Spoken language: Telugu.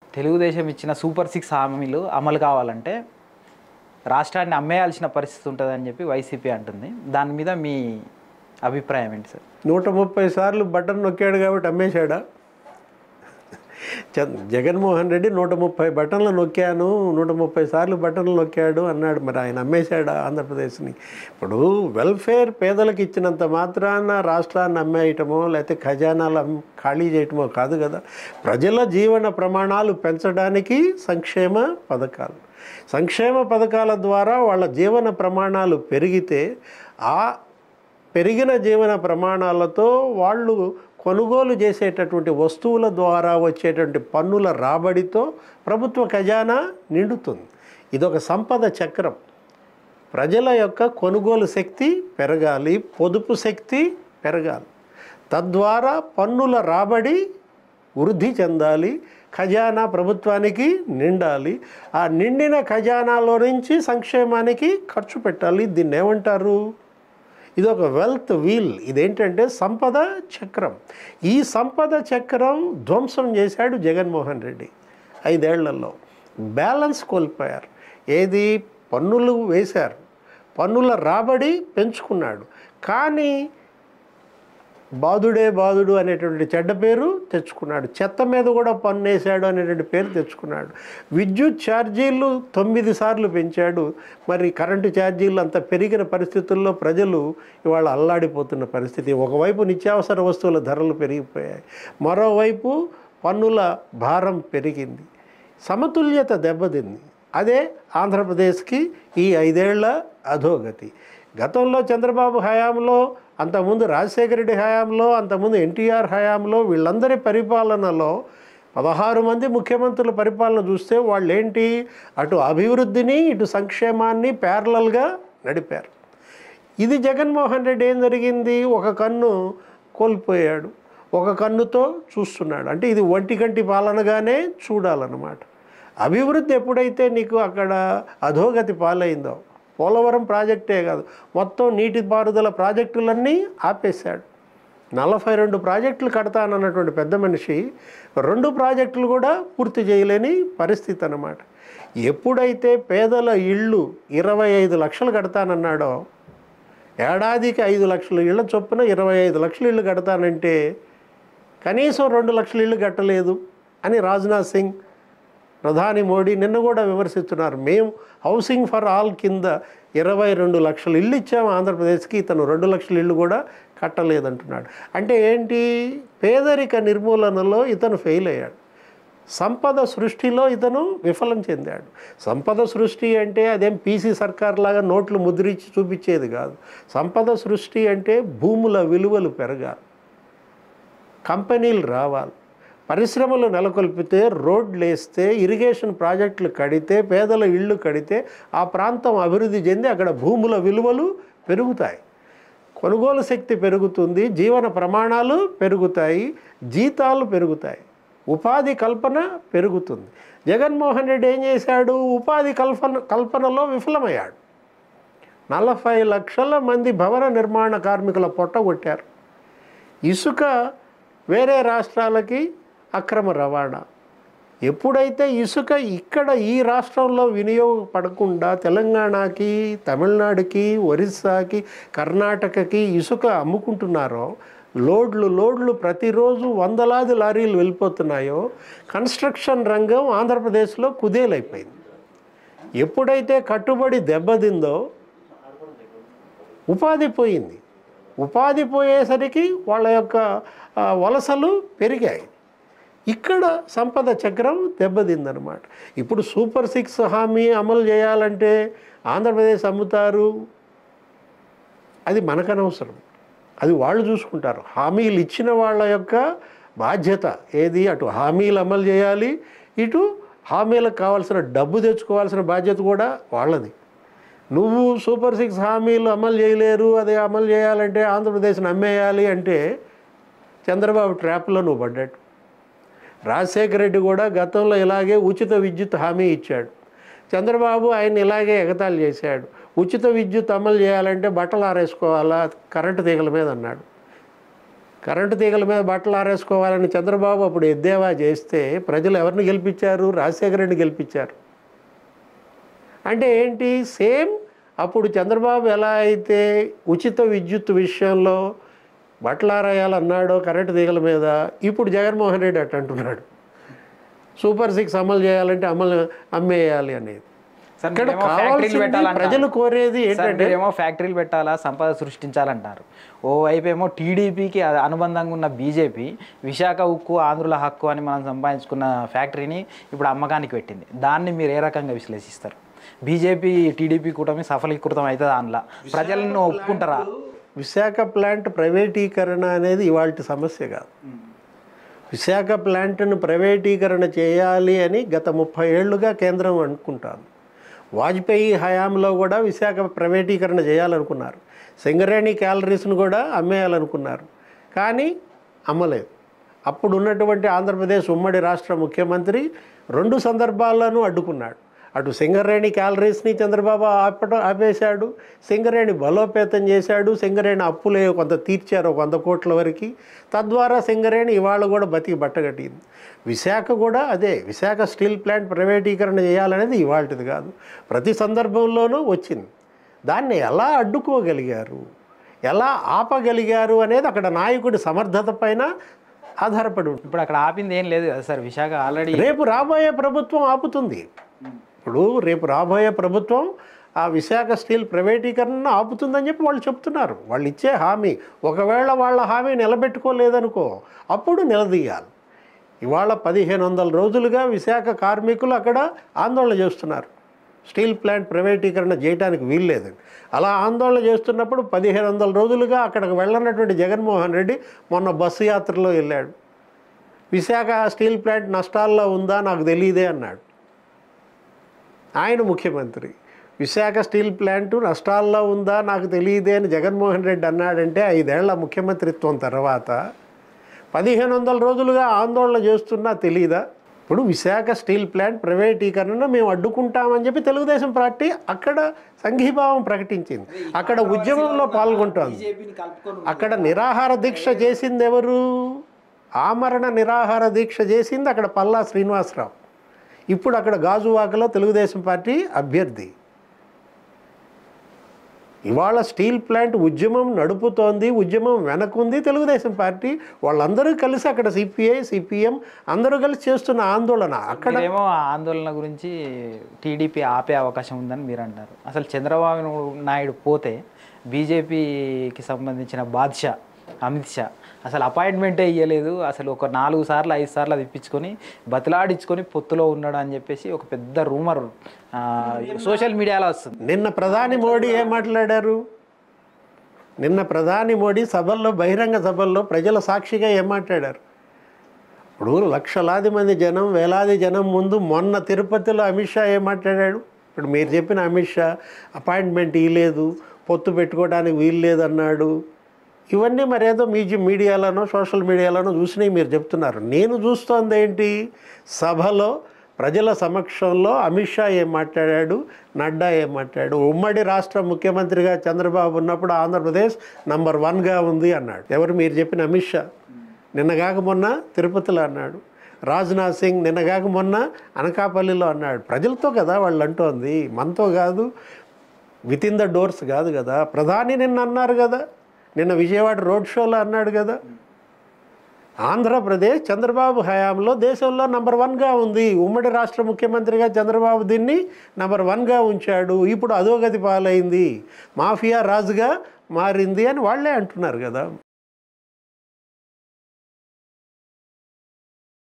తెలుగుదేశం ఇచ్చిన సూపర్ సిక్స్ హామీలు అమలు కావాలంటే రాష్ట్రాన్ని అమ్మేయాల్సిన పరిస్థితి ఉంటుందని చెప్పి వైసీపీ అంటుంది దాని మీద మీ అభిప్రాయం ఏంటి సార్ నూట ముప్పై సార్లు బటన్ నొక్కాడు కాబట్టి అమ్మేశాడా చ- జగన్మోహన్ రెడ్డి నూట ముప్పై బటన్లు నొక్కాను నూట ముప్పై సార్లు బటన్లు నొక్కాడు అన్నాడు మరి ఆయన అమ్మేశాడా ఆంధ్రప్రదేశ్ని ఇప్పుడు వెల్ఫేర్ పేదలకు ఇచ్చినంత మాత్రాన రాష్ట్రాన్ని అమ్మేయటమో లేకపోతే ఖజానాలు అమ్- ఖాళీ చేయటమో కాదు కదా ప్రజల జీవన ప్రమాణాలు పెంచడానికి సంక్షేమ పథకాలు సంక్షేమ పథకాల ద్వారా వాళ్ళ జీవన ప్రమాణాలు పెరిగితే ఆ పెరిగిన జీవన ప్రమాణాలతో వాళ్ళు కొనుగోలు చేసేటటువంటి వస్తువుల ద్వారా వచ్చేటువంటి పన్నుల రాబడితో ప్రభుత్వ ఖజానా నిండుతుంది ఇదొక సంపద చక్రం ప్రజల యొక్క కొనుగోలు శక్తి పెరగాలి పొదుపు శక్తి పెరగాలి తద్వారా పన్నుల రాబడి వృద్ధి చెందాలి ఖజానా ప్రభుత్వానికి నిండాలి ఆ నిండిన ఖజానాలో నుంచి సంక్షేమానికి ఖర్చు పెట్టాలి దీన్ని ఏమంటారు ఇది ఒక వెల్త్ వీల్ ఇదేంటంటే సంపద చక్రం ఈ సంపద చక్రం ధ్వంసం చేశాడు జగన్మోహన్ రెడ్డి ఐదేళ్లలో బ్యాలెన్స్ కోల్పోయారు ఏది పన్నులు వేశారు పన్నుల రాబడి పెంచుకున్నాడు కానీ బాధుడే బాధుడు అనేటువంటి చెడ్డ పేరు తెచ్చుకున్నాడు చెత్త మీద కూడా పన్ను వేశాడు అనేటువంటి పేరు తెచ్చుకున్నాడు విద్యుత్ ఛార్జీలు తొమ్మిది సార్లు పెంచాడు మరి కరెంటు ఛార్జీలు అంత పెరిగిన పరిస్థితుల్లో ప్రజలు ఇవాళ అల్లాడిపోతున్న పరిస్థితి ఒకవైపు నిత్యావసర వస్తువుల ధరలు పెరిగిపోయాయి మరోవైపు పన్నుల భారం పెరిగింది సమతుల్యత దెబ్బతింది అదే ఆంధ్రప్రదేశ్కి ఈ ఐదేళ్ల అధోగతి గతంలో చంద్రబాబు హయాంలో అంతకుముందు రాజశేఖర రెడ్డి హయాంలో అంతకుముందు ఎన్టీఆర్ హయాంలో వీళ్ళందరి పరిపాలనలో పదహారు మంది ముఖ్యమంత్రుల పరిపాలన చూస్తే వాళ్ళు ఏంటి అటు అభివృద్ధిని ఇటు సంక్షేమాన్ని ప్యారలల్గా నడిపారు ఇది జగన్మోహన్ రెడ్డి ఏం జరిగింది ఒక కన్ను కోల్పోయాడు ఒక కన్నుతో చూస్తున్నాడు అంటే ఇది ఒంటి కంటి పాలనగానే చూడాలన్నమాట అభివృద్ధి ఎప్పుడైతే నీకు అక్కడ అధోగతి పాలైందో పోలవరం ప్రాజెక్టే కాదు మొత్తం నీటిపారుదల ప్రాజెక్టులన్నీ ఆపేశాడు నలభై రెండు ప్రాజెక్టులు కడతానన్నటువంటి పెద్ద మనిషి రెండు ప్రాజెక్టులు కూడా పూర్తి చేయలేని పరిస్థితి అన్నమాట ఎప్పుడైతే పేదల ఇళ్ళు ఇరవై ఐదు లక్షలు కడతానన్నాడో ఏడాదికి ఐదు లక్షల ఇళ్ళ చొప్పున ఇరవై ఐదు లక్షల ఇళ్ళు కడతానంటే కనీసం రెండు లక్షల ఇళ్ళు కట్టలేదు అని రాజ్నాథ్ సింగ్ ప్రధాని మోడీ నిన్న కూడా విమర్శిస్తున్నారు మేము హౌసింగ్ ఫర్ ఆల్ కింద ఇరవై రెండు లక్షల ఇల్లు ఇచ్చాము ఆంధ్రప్రదేశ్కి ఇతను రెండు లక్షల ఇల్లు కూడా కట్టలేదంటున్నాడు అంటే ఏంటి పేదరిక నిర్మూలనలో ఇతను ఫెయిల్ అయ్యాడు సంపద సృష్టిలో ఇతను విఫలం చెందాడు సంపద సృష్టి అంటే అదేం పీసీ సర్కార్ లాగా నోట్లు ముద్రించి చూపించేది కాదు సంపద సృష్టి అంటే భూముల విలువలు పెరగాలి కంపెనీలు రావాలి పరిశ్రమలు నెలకొల్పితే రోడ్లు వేస్తే ఇరిగేషన్ ప్రాజెక్టులు కడితే పేదల ఇళ్ళు కడితే ఆ ప్రాంతం అభివృద్ధి చెంది అక్కడ భూముల విలువలు పెరుగుతాయి కొనుగోలు శక్తి పెరుగుతుంది జీవన ప్రమాణాలు పెరుగుతాయి జీతాలు పెరుగుతాయి ఉపాధి కల్పన పెరుగుతుంది జగన్మోహన్ రెడ్డి ఏం చేశాడు ఉపాధి కల్పన కల్పనలో విఫలమయ్యాడు నలభై లక్షల మంది భవన నిర్మాణ కార్మికుల పొట్టగొట్టారు ఇసుక వేరే రాష్ట్రాలకి అక్రమ రవాణా ఎప్పుడైతే ఇసుక ఇక్కడ ఈ రాష్ట్రంలో వినియోగపడకుండా తెలంగాణకి తమిళనాడుకి ఒరిస్సాకి కర్ణాటకకి ఇసుక అమ్ముకుంటున్నారో లోడ్లు లోడ్లు ప్రతిరోజు వందలాది లారీలు వెళ్ళిపోతున్నాయో కన్స్ట్రక్షన్ రంగం ఆంధ్రప్రదేశ్లో కుదేలైపోయింది ఎప్పుడైతే కట్టుబడి దెబ్బతిందో ఉపాధి పోయింది ఉపాధి పోయేసరికి వాళ్ళ యొక్క ఆ, వలసలు పెరిగాయి ఇక్కడ సంపద చక్రం దెబ్బతిందనమాట ఇప్పుడు సూపర్ సిక్స్ హామీ అమలు చేయాలంటే ఆంధ్రప్రదేశ్ అమ్ముతారు అది మనకనవసరం అది వాళ్ళు చూసుకుంటారు హామీలు ఇచ్చిన వాళ్ళ యొక్క బాధ్యత ఏది అటు హామీలు అమలు చేయాలి ఇటు హామీలకు కావాల్సిన డబ్బు తెచ్చుకోవాల్సిన బాధ్యత కూడా వాళ్ళది నువ్వు సూపర్ సిక్స్ హామీలు అమలు చేయలేరు అది అమలు చేయాలంటే ఆంధ్రప్రదేశ్ని అమ్మేయాలి అంటే చంద్రబాబు ట్రాప్లో నువ్వు పడ్డట్టు రాజశేఖర రెడ్డి కూడా గతంలో ఇలాగే ఉచిత విద్యుత్ హామీ ఇచ్చాడు చంద్రబాబు ఆయన ఇలాగే ఎగతాళి చేశాడు ఉచిత విద్యుత్ అమలు చేయాలంటే బట్టలు ఆరేసుకోవాలా కరెంటు తీగల మీద అన్నాడు కరెంటు తీగల మీద బట్టలు ఆరేసుకోవాలని చంద్రబాబు అప్పుడు ఎద్దేవా చేస్తే ప్రజలు ఎవరిని గెలిపించారు రాజశేఖర రెడ్డి గెలిపించారు అంటే ఏంటి సేమ్ అప్పుడు చంద్రబాబు ఎలా అయితే ఉచిత విద్యుత్ విషయంలో బట్టలారాయాలన్నాడో కరెంటు తీగల మీద ఇప్పుడు జగన్మోహన్ రెడ్డి అట్ట అంటున్నాడు సూపర్ సిక్స్ అమలు చేయాలంటే అమలు అమ్మేయాలి అనేది సార్ ఇక్కడ మీరేమో ఫ్యాక్టరీలు కావాల్సింది పెట్టాలంటారు. ప్రజలు కోరేది సార్ ఏంటంటే మీరేమో ఫ్యాక్టరీలు పెట్టాలా సంపద సృష్టించాలంటారు ఓ వైపు ఏమో టీడీపీకి అనుబంధంగా ఉన్న బీజేపీ విశాఖ ఉక్కు ఆంధ్రుల హక్కు అని మనం సంపాదించుకున్న ఫ్యాక్టరీని ఇప్పుడు అమ్మకానికి పెట్టింది దాన్ని మీరు ఏ రకంగా విశ్లేషిస్తారు బీజేపీ టీడీపీ కూటమి సఫలీకృతం అవుతుంది అందులో ప్రజలను ఒప్పుకుంటారా విశాఖ ప్లాంట్ ప్రైవేటీకరణ అనేది ఇవాళ సమస్య కాదు విశాఖ ప్లాంట్ను ప్రైవేటీకరణ చేయాలి అని గత ముప్పై ఏళ్లుగా కేంద్రం అనుకుంటాను వాజ్పేయి హయాంలో కూడా విశాఖ ప్రైవేటీకరణ చేయాలనుకున్నారు సింగరేణి క్యాలరీస్ను కూడా అమ్మేయాలనుకున్నారు కానీ అమ్మలేదు అప్పుడు ఉన్నటువంటి ఆంధ్రప్రదేశ్ ఉమ్మడి రాష్ట్ర ముఖ్యమంత్రి రెండు సందర్భాల్లోనూ అడ్డుకున్నాడు అటు సింగరేణి క్యాలరీస్ని చంద్రబాబు ఆపడం ఆపేశాడు సింగరేణి బలోపేతం చేశాడు సింగరేణి అప్పులే కొంత తీర్చారు ఒక వంద కోట్ల వరకు తద్వారా సింగరేణి ఇవాళ కూడా బతికి బట్టగట్టింది విశాఖ కూడా అదే విశాఖ స్టీల్ ప్లాంట్ ప్రైవేటీకరణ చేయాలనేది ఇవాళది కాదు ప్రతి సందర్భంలోనూ వచ్చింది దాన్ని ఎలా అడ్డుకోగలిగారు ఎలా ఆపగలిగారు అనేది అక్కడ నాయకుడి సమర్థత పైన ఆధారపడి ఉంటుంది ఇప్పుడు అక్కడ ఆపింది ఏం లేదు కదా సార్ విశాఖ ఆల్రెడీ రేపు రాబోయే ప్రభుత్వం ఆపుతుంది ఇప్పుడు రేపు రాబోయే ప్రభుత్వం ఆ విశాఖ స్టీల్ ప్రైవేటీకరణను ఆపుతుందని చెప్పి వాళ్ళు చెప్తున్నారు వాళ్ళు ఇచ్చే హామీ ఒకవేళ వాళ్ళ హామీ నిలబెట్టుకోలేదనుకో అప్పుడు నిలదీయాలి ఇవాళ పదిహేను వందల రోజులుగా విశాఖ కార్మికులు అక్కడ ఆందోళన చేస్తున్నారు స్టీల్ ప్లాంట్ ప్రైవేటీకరణ చేయడానికి వీల్లేదు అలా ఆందోళన చేస్తున్నప్పుడు పదిహేను వందల రోజులుగా అక్కడికి వెళ్ళనటువంటి జగన్మోహన్ రెడ్డి మొన్న బస్సు యాత్రలో వెళ్ళాడు విశాఖ స్టీల్ ప్లాంట్ నష్టాల్లో ఉందా నాకు తెలియదే అన్నాడు ఆయన ముఖ్యమంత్రి విశాఖ స్టీల్ ప్లాంట్ నష్టాల్లో ఉందా నాకు తెలియదే అని జగన్మోహన్ రెడ్డి అన్నాడంటే ఐదేళ్ల ముఖ్యమంత్రిత్వం తర్వాత పదిహేను వందల రోజులుగా ఆందోళన చేస్తున్నా తెలియదా ఇప్పుడు విశాఖ స్టీల్ ప్లాంట్ ప్రైవేటీకరణను మేము అడ్డుకుంటామని చెప్పి తెలుగుదేశం పార్టీ అక్కడ సంఘీభావం ప్రకటించింది అక్కడ ఉద్యమంలో పాల్గొంటోంది అక్కడ నిరాహార దీక్ష చేసింది ఎవరు ఆమరణ నిరాహార దీక్ష చేసింది అక్కడ పల్లా శ్రీనివాసరావు ఇప్పుడు అక్కడ గాజువాకలో తెలుగుదేశం పార్టీ అభ్యర్థి ఇవాళ స్టీల్ ప్లాంట్ ఉద్యమం నడుపుతోంది ఉద్యమం వెనకుంది తెలుగుదేశం పార్టీ వాళ్ళందరూ కలిసి అక్కడ సిపిఐ సిపిఎం అందరూ కలిసి చేస్తున్న ఆందోళన అక్కడ మీరేమో ఆ ఆందోళన గురించి టీడీపీ ఆపే అవకాశం ఉందని మీరు అంటారు అసలు చంద్రబాబు నాయుడు పోతే బీజేపీకి సంబంధించిన బాద్షా అమిత్ షా అసలు అపాయింట్మెంటే ఇవ్వలేదు అసలు ఒక నాలుగు సార్లు ఐదు సార్లు అది ఇప్పించుకొని బతిలాడించుకొని పొత్తులో ఉన్నాడు అని చెప్పేసి ఒక పెద్ద రూమర్ సోషల్ మీడియాలో వస్తుంది నిన్న ప్రధాని మోడీ ఏం మాట్లాడారు నిన్న ప్రధాని మోడీ సభల్లో బహిరంగ సభల్లో ప్రజల సాక్షిగా ఏం మాట్లాడారు ఇప్పుడు లక్షలాది మంది జనం వేలాది జనం ముందు మొన్న తిరుపతిలో అమిత్ షా ఏం మాట్లాడాడు ఇప్పుడు మీరు చెప్పిన అమిత్ షా అపాయింట్మెంట్ ఇవ్వలేదు పొత్తు పెట్టుకోవడానికి వీలు లేదన్నాడు ఇవన్నీ మరేదో మీ మీడియాలోనో సోషల్ మీడియాలోనో చూసినవి మీరు చెప్తున్నారు నేను చూస్తోంది ఏంటి సభలో ప్రజల సమక్షంలో అమిత్ షా ఏం మాట్లాడాడు నడ్డా ఏం మాట్లాడు ఉమ్మడి రాష్ట్ర ముఖ్యమంత్రిగా చంద్రబాబు ఉన్నప్పుడు ఆంధ్రప్రదేశ్ నంబర్ వన్గా ఉంది అన్నాడు ఎవరు మీరు చెప్పిన అమిత్ షా నిన్నగాక మొన్న తిరుపతిలో అన్నాడు రాజ్నాథ్ సింగ్ నిన్నగాక మొన్న అనకాపల్లిలో అన్నాడు ప్రజలతో కదా వాళ్ళు అంటోంది మనతో కాదు విత్ ఇన్ ద డోర్స్ కాదు కదా ప్రధాని నిన్న అన్నారు కదా నిన్న విజయవాడ రోడ్ షోలో అన్నాడు కదా ఆంధ్రప్రదేశ్ చంద్రబాబు హయాంలో దేశంలో నంబర్ వన్గా ఉంది ఉమ్మడి రాష్ట్ర ముఖ్యమంత్రిగా చంద్రబాబు దీన్ని నంబర్ వన్గా ఉంచాడు ఇప్పుడు అధోగతి పాలైంది మాఫియా రాజుగా మారింది అని వాళ్ళే అంటున్నారు కదా